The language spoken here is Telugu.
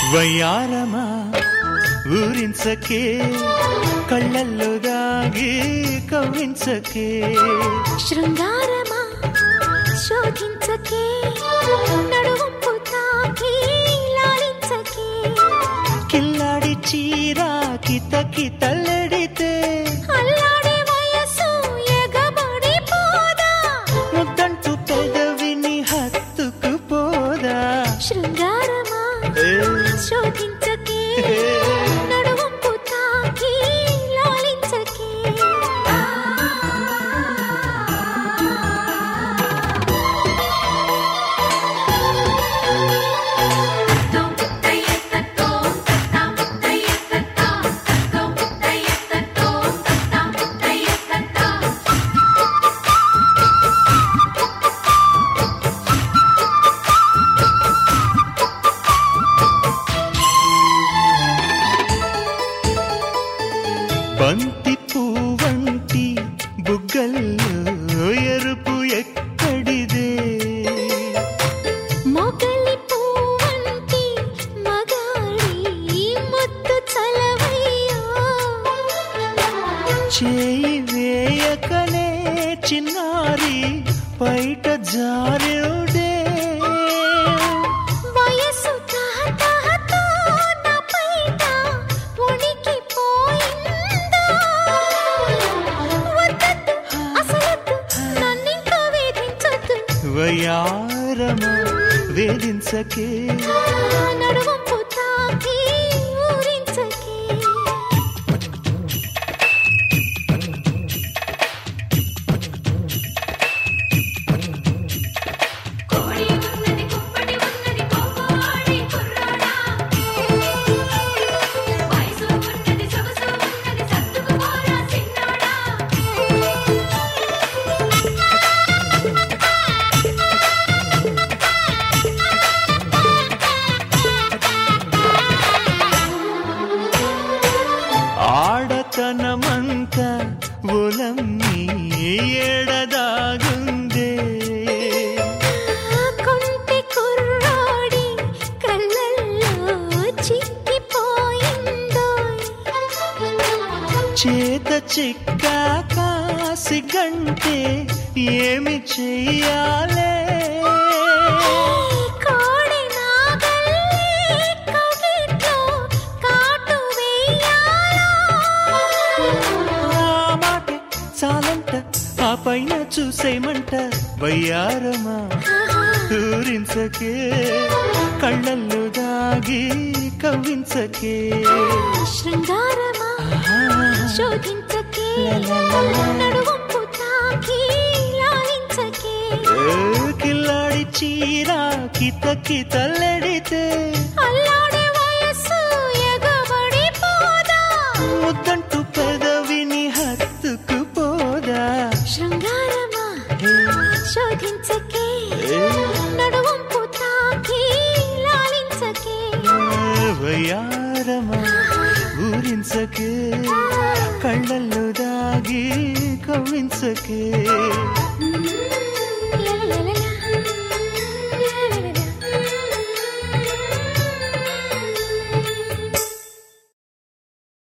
వయ్యారమా ఊరించకే కళ్ళల్లో దాగి కవ్వించకే శృంగారమా శోధించకే నడువంపు తాకి లాలించకే కిల్లాడి చీరా కిత కితల్లడితే అల్లాడే వయసు ఎగబడి పోదా ముద్దంటూ పెదవిని హత్తుకు పోదా శృంగారమా ఏ, శోధించకే ఏ. నడువంపు తాకి లాలించకే బంతి పువ్వంటి బుగ్గల్లో ఎరుపు ఎక్కడిదే మొగలి పువ్వంటి మగాడి ముద్దు చలవయ్యో చేయి వేయకనే చిన్నారి బయట జారుడే వయసు తాహతాహతో నా పైట ఉనికిపోయిందో. వద్దొద్దు, అసలొద్దు, నన్నింకా వేధించొద్దు. వయారమా వేధించకే నడువంపు తాకి ఊరించకే. ఆడతనమంత ఒలమ్మి ఏడదాగుందే ఆ కొంటె కుర్రాడి కళ్ళల్లో చిక్కిపోయిందోయ్. చేత చిక్కాక సిగంటే ఏమి చెయ్యాలే కోడి నాగల్లే కవిట్లో కాటు వెయ్యాలా? ఆ మాటే చాలంట ఆ పైన చూసేమంట వయ్యారమా ఊరించకే కళ్ళల్లో దాగి కవ్వించకే శృంగారమా శోధించకే నడువంపు తాకి లాలించకే ఏ కిల్లాడి చీరా కిత కితల్లడితే అల్లాడే వయస్సు ఎగబడి పోదా ముద్దంటూ పెదవిని హత్తుకు పోదా శృంగారమా శోధించకే ఏ నడువంపు తాకి లాలించకే వయారమా ఊరించకే కళ్ళల్లో దాగి కవ్వించకే లలలలలా.